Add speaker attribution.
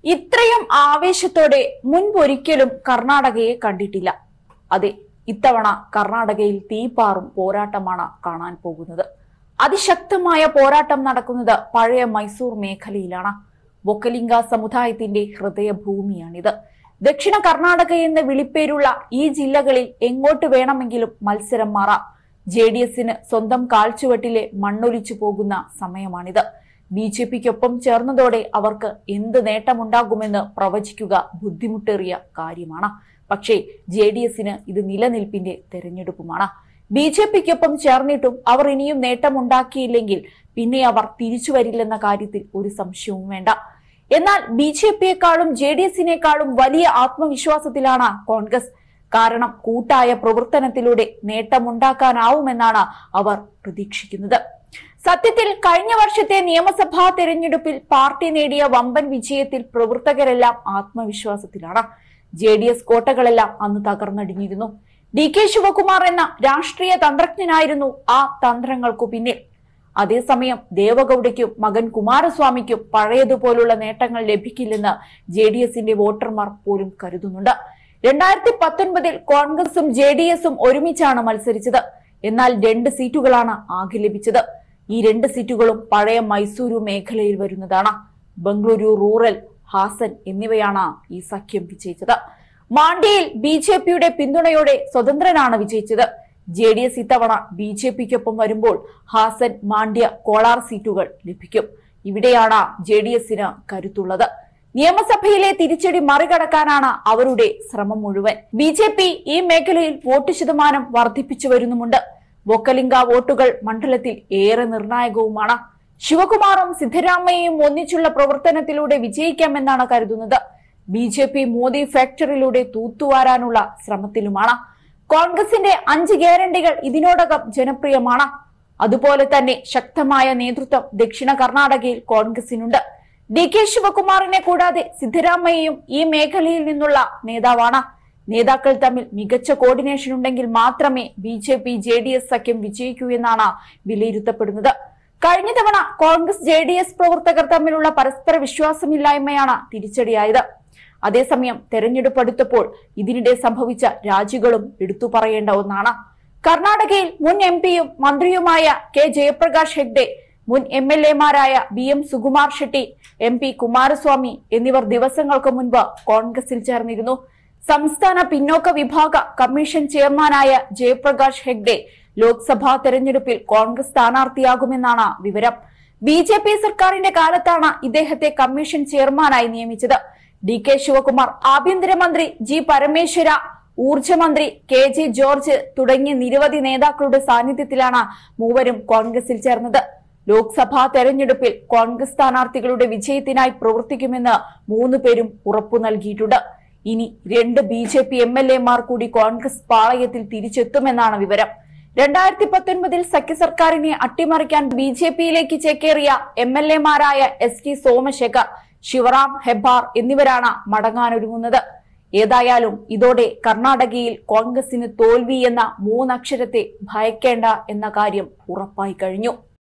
Speaker 1: ഇത്രയും ആവേശത്തോടെ മുൻപൊരിക്കലും കർണാടകയെ കണ്ടിട്ടില്ല അതെ ഇത്തവണ കർണാടകയിൽ തീപ്പാറും പോരാട്ടമാണ് കാണാൻ പോകുന്നത് അതിശക്തമായ പോരാട്ടം നടക്കുന്നത് പഴയ മൈസൂർ മേഖലയിലാണ് ബൊക്കലിംഗ സമുദായത്തിന്റെ ഹൃദയഭൂമിയാണിത് ദക്ഷിണ കർണാടക എന്ന് വിളിപ്പേരുള്ള ഈ ജില്ലകളിൽ എങ്ങോട്ട് വേണമെങ്കിലും മത്സരം മാറാം ജെ ഡി എസിന് സ്വന്തം കാൽച്ചുവട്ടിലെ മണ്ണൊലിച്ചു പോകുന്ന സമയമാണിത് ബി ജെ പിക്കൊപ്പം ചേർന്നതോടെ അവർക്ക് എന്ത് നേട്ടമുണ്ടാകുമെന്ന് പ്രവചിക്കുക ബുദ്ധിമുട്ടേറിയ കാര്യമാണ് പക്ഷേ ജെ ഡി എസിന് ഇത് നിലനിൽപ്പിന്റെ തെരഞ്ഞെടുപ്പുമാണ് ബി ജെ പിക്കൊപ്പം ചേർന്നിട്ടും അവർ ഇനിയും നേട്ടമുണ്ടാക്കിയില്ലെങ്കിൽ പിന്നെ അവർ തിരിച്ചു വരില്ലെന്ന കാര്യത്തിൽ ഒരു സംശയവും വേണ്ട എന്നാൽ ബി ജെ പിയെക്കാളും ജെ ഡി എസിനേക്കാളും വലിയ ആത്മവിശ്വാസത്തിലാണ് കോൺഗ്രസ് കാരണം കൂട്ടായ പ്രവർത്തനത്തിലൂടെ നേട്ടമുണ്ടാക്കാനാവുമെന്നാണ് അവർ പ്രതീക്ഷിക്കുന്നത് സത്യത്തിൽ കഴിഞ്ഞ വർഷത്തെ നിയമസഭാ തെരഞ്ഞെടുപ്പിൽ പാർട്ടി നേടിയ വമ്പൻ വിജയത്തിൽ പ്രവർത്തകരെല്ലാം ആത്മവിശ്വാസത്തിലാണ് ജെ ഡി എസ് കോട്ടകളെല്ലാം അന്ന് തകർന്നടിഞ്ഞിരുന്നു ഡി കെ ശിവകുമാർ എന്ന രാഷ്ട്രീയ തന്ത്രജ്ഞനായിരുന്നു ആ തന്ത്രങ്ങൾക്കു പിന്നിൽ അതേസമയം ദേവഗൌഡയ്ക്കും മകൻ കുമാരസ്വാമിക്കും പഴയതുപോലുള്ള നേട്ടങ്ങൾ ലഭിക്കില്ലെന്ന് ജെ ഡി എസിന്റെ വോട്ടർമാർ പോലും കരുതുന്നുണ്ട് രണ്ടായിരത്തി പത്തൊൻപതിൽ കോൺഗ്രസും ജെ ഡി എസും ഒരുമിച്ചാണ് മത്സരിച്ചത് എന്നാൽ രണ്ട് സീറ്റുകളാണ് ആകെ ലഭിച്ചത് ഈ രണ്ട് സീറ്റുകളും പഴയ മൈസൂരു മേഖലയിൽ വരുന്നതാണ് ബംഗളൂരു റൂറൽ ഹാസൻ എന്നിവയാണ് ഈ സഖ്യം വിജയിച്ചത് മാണ്ഡ്യയിൽ ബി ജെ പിയുടെ പിന്തുണയോടെ സ്വതന്ത്രനാണ് വിജയിച്ചത് ജെ ഡി എസ് ഇത്തവണ ബി ജെ പിക്കൊപ്പം വരുമ്പോൾ ഹാസൻ മാണ്ഡ്യ കോളാർ സീറ്റുകൾ ലഭിക്കും ഇവിടെയാണ് ജെ ഡി എസിന് കരുത്തുള്ളത് നിയമസഭയിലെ തിരിച്ചടി മറികടക്കാനാണ് അവരുടെ ശ്രമം മുഴുവൻ ബി ജെ പി ഈ മേഖലയിൽ വോട്ട് ശതമാനം വർദ്ധിപ്പിച്ചു വരുന്നുമുണ്ട് വൊക്കലിംഗ വോട്ടുകൾ മണ്ഡലത്തിൽ ഏറെ നിർണായകവുമാണ് ശിവകുമാറും സിദ്ധരാമയ്യയും ഒന്നിച്ചുള്ള പ്രവർത്തനത്തിലൂടെ വിജയിക്കാമെന്നാണ് കരുതുന്നത് ബി ജെ പി മോദി ഫാക്ടറിയിലൂടെ തൂത്തുവാരാനുള്ള ശ്രമത്തിലുമാണ് കോൺഗ്രസിന്റെ അഞ്ച് ഗ്യാരണ്ടികൾ ഇതിനോടകം ജനപ്രിയമാണ് അതുപോലെ തന്നെ ശക്തമായ നേതൃത്വം ദക്ഷിണ കർണാടകയിൽ കോൺഗ്രസിനുണ്ട് ഡി കെ ശിവകുമാറിനെ കൂടാതെ സിദ്ധരാമയ്യയും ഈ മേഖലയിൽ നിന്നുള്ള നേതാവാണ് നേതാക്കൾ തമ്മിൽ മികച്ച കോർഡിനേഷൻ ഉണ്ടെങ്കിൽ മാത്രമേ B J P J D S സഖ്യം വിജയിക്കൂ എന്നാണ് വിലയിരുത്തപ്പെടുന്നത് കഴിഞ്ഞ തവണ കോൺഗ്രസ് ജെ ഡി എസ് പ്രവർത്തകർ തമ്മിലുള്ള പരസ്പര വിശ്വാസമില്ലായ്മയാണ് തിരിച്ചടിയായത് അതേസമയം തെരഞ്ഞെടുപ്പ് അടുത്തപ്പോൾ ഇതിനിടെ സംഭവിച്ച രാജികളും എടുത്തു പറയേണ്ട ഒന്നാണ് കർണാടകയിൽ മുൻ എം പിയും മന്ത്രിയുമായ കെ ജയപ്രകാശ് ഹെഗ്ഡെ മുൻ എം എൽ എമാരായ B M Sukumar Shetty M P Kumaraswamy എന്നിവർ ദിവസങ്ങൾക്ക് മുൻപ് കോൺഗ്രസിൽ ചേർന്നിരുന്നു സംസ്ഥാന പിന്നോക്ക വിഭാഗ കമ്മീഷൻ ചെയർമാനായ ജയപ്രകാശ് ഹെഗ്ഡെ ലോക്സഭാ തെരഞ്ഞെടുപ്പിൽ കോൺഗ്രസ് സ്ഥാനാർത്ഥിയാകുമെന്നാണ് വിവരം ബി ജെ പി സർക്കാരിന്റെ കാലത്താണ് ഇദ്ദേഹത്തെ കമ്മീഷൻ ചെയർമാനായി നിയമിച്ചത് ഡി കെ ശിവകുമാർ ആഭ്യന്തരമന്ത്രി ജി പരമേശ്വര ഊർജ്ജമന്ത്രി കെ ജെ ജോർജ് തുടങ്ങിയ നിരവധി നേതാക്കളുടെ സാന്നിധ്യത്തിലാണ് മൂവരും കോൺഗ്രസിൽ ചേർന്നത് ലോക്സഭാ തെരഞ്ഞെടുപ്പിൽ കോൺഗ്രസ് സ്ഥാനാർത്ഥികളുടെ വിജയത്തിനായി പ്രവർത്തിക്കുമെന്ന് മൂന്ന് പേരും ഉറപ്പു നൽകിയിട്ടുണ്ട് ഇനി രണ്ട് B J P M L എമാർ കൂടി കോൺഗ്രസ് പാളയത്തിൽ തിരിച്ചെത്തുമെന്നാണ് വിവരം രണ്ടായിരത്തി പത്തൊൻപതിൽ സഖ്യ സർക്കാരിനെ അട്ടിമറിക്കാൻ ബി ജെ പിയിലേക്ക് ചേക്കേറിയ എം എൽ എമാരായ എസ് ടി സോമശേഖർ ശിവറാം ഹെബ്ബാർ എന്നിവരാണ് മടങ്ങാനൊരുങ്ങുന്നത് ഏതായാലും ഇതോടെ കർണാടകയിൽ കോൺഗ്രസിന് തോൽവി എന്ന മൂന്നക്ഷരത്തെ ഭയക്കേണ്ട എന്ന കാര്യം ഉറപ്പായി കഴിഞ്ഞു